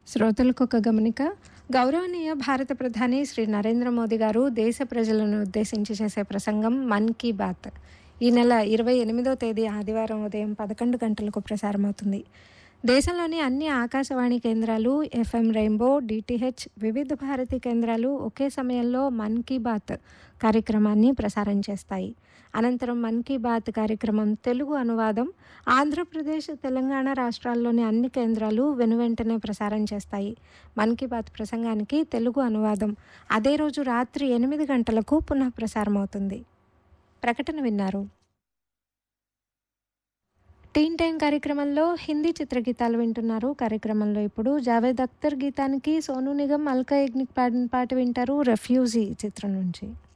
శ్రోతలకు ఒక గమనిక గౌరవనీయ భారత ప్రధాని శ్రీ నరేంద్ర మోదీ గారు దేశ ప్రజలను ఉద్దేశించి చేసే ప్రసంగం మన్ కీ బాత్ ఈ నెల ఇరవై ఎనిమిదో తేదీ ఆదివారం ఉదయం పదకొండు గంటలకు ప్రసారమవుతుంది దేశంలోని అన్ని ఆకాశవాణి కేంద్రాలు ఎఫ్ఎం రెయిన్బో డిటిహెచ్ వివిధ భారతి కేంద్రాలు ఒకే సమయంలో మన్ కీ బాత్ కార్యక్రమాన్ని ప్రసారం చేస్తాయి అనంతరం మన్ కీ బాత్ కార్యక్రమం తెలుగు అనువాదం ఆంధ్రప్రదేశ్ తెలంగాణ రాష్ట్రాల్లోని అన్ని కేంద్రాలు వెనువెంటనే ప్రసారం చేస్తాయి మన్ కీ బాత్ ప్రసంగానికి తెలుగు అనువాదం అదే రోజు రాత్రి ఎనిమిది గంటలకు పునః ప్రసారం అవుతుంది ప్రకటన విన్నారు టీన్ టైం కార్యక్రమంలో హిందీ చిత్రగీతాలు వింటున్నారు కార్యక్రమంలో ఇప్పుడు జావేద్ అఖ్తర్ గీతానికి సోను నిగం అల్కా యజ్ఞిక్ పాడిన పాట వింటారు రెఫ్యూజీ చిత్రం నుంచి